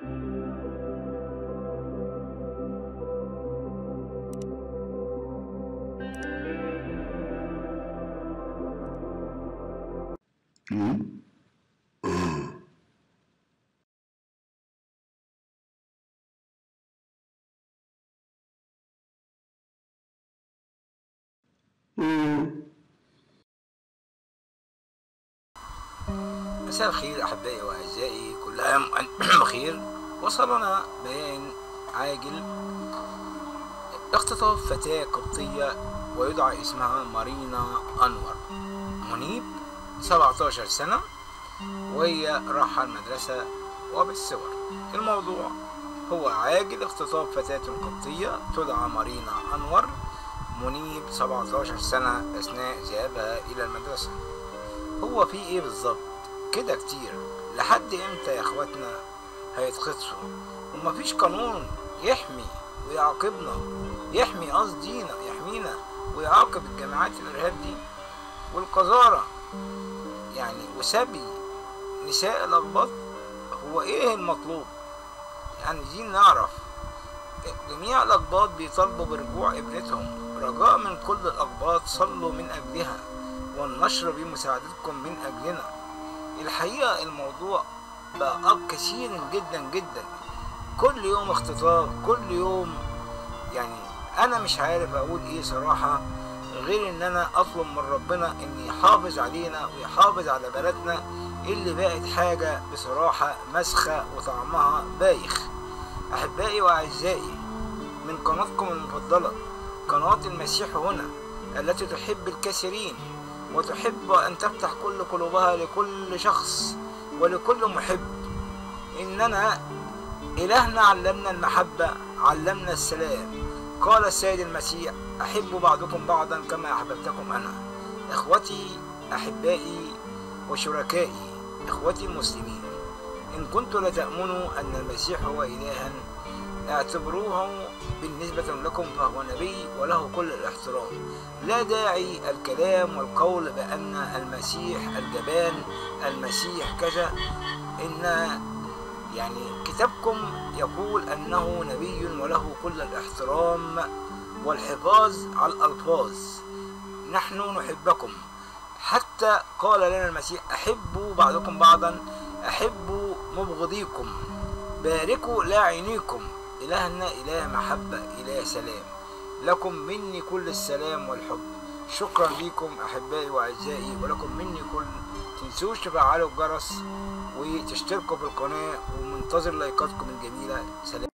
مساء الخير أحبائي وأعزائي كل عام وأنتم بخير وصلنا بيان عاجل اختطاف فتاة قبطية ويدعى اسمها مارينا أنور منيب 17 سنة وهي راحة المدرسة وبالصور الموضوع هو عاجل اختطاف فتاة قبطية تدعى مارينا أنور منيب 17 سنة أثناء ذهابها إلى المدرسة هو في إيه بالظبط؟ كده كتير لحد إمتى يا إخواتنا هيتخطفوا ومفيش قانون يحمي ويعاقبنا يحمي قصدينا يحمينا ويعاقب الجماعات الإرهاب دي والقذارة يعني وسبي نساء الأقباط هو إيه المطلوب؟ يعني عايزين نعرف جميع الأقباط بيطالبوا برجوع ابنتهم رجاء من كل الأقباط صلوا من أجلها والنشر بمساعدتكم من أجلنا الحقيقة الموضوع بقى كثير جدا جدا كل يوم اختطاف كل يوم يعني أنا مش عارف أقول إيه صراحة غير إن أنا أطلب من ربنا إن يحافظ علينا ويحافظ على بلدنا اللي بقت حاجة بصراحة مسخة وطعمها بايخ أحبائي وأعزائي من قناتكم المفضلة قناة المسيح هنا التي تحب الكثيرين وتحب أن تفتح كل قلوبها لكل شخص ولكل محب إننا إلهنا علمنا المحبة علمنا السلام قال السيد المسيح أحب بعضكم بعضا كما أحببتكم أنا إخوتي أحبائي وشركائي إخوتي المسلمين إن كنت لتأمنوا أن المسيح هو إلها اعتبروه بالنسبة لكم فهو نبي وله كل الاحترام لا داعي الكلام والقول بأن المسيح الجبان المسيح كذا إن يعني كتابكم يقول أنه نبي وله كل الاحترام والحفاظ على الألفاظ نحن نحبكم حتى قال لنا المسيح أحبوا بعضكم بعضا أحبوا مبغضيكم باركوا لاعنيكم إلهنا إله محبة إله سلام لكم مني كل السلام والحب شكرا لكم أحبائي وأعزائي ولكم مني كل تنسوش تفعلوا الجرس وتشتركوا في القناة ومنتظر لايكاتكم الجميلة سلام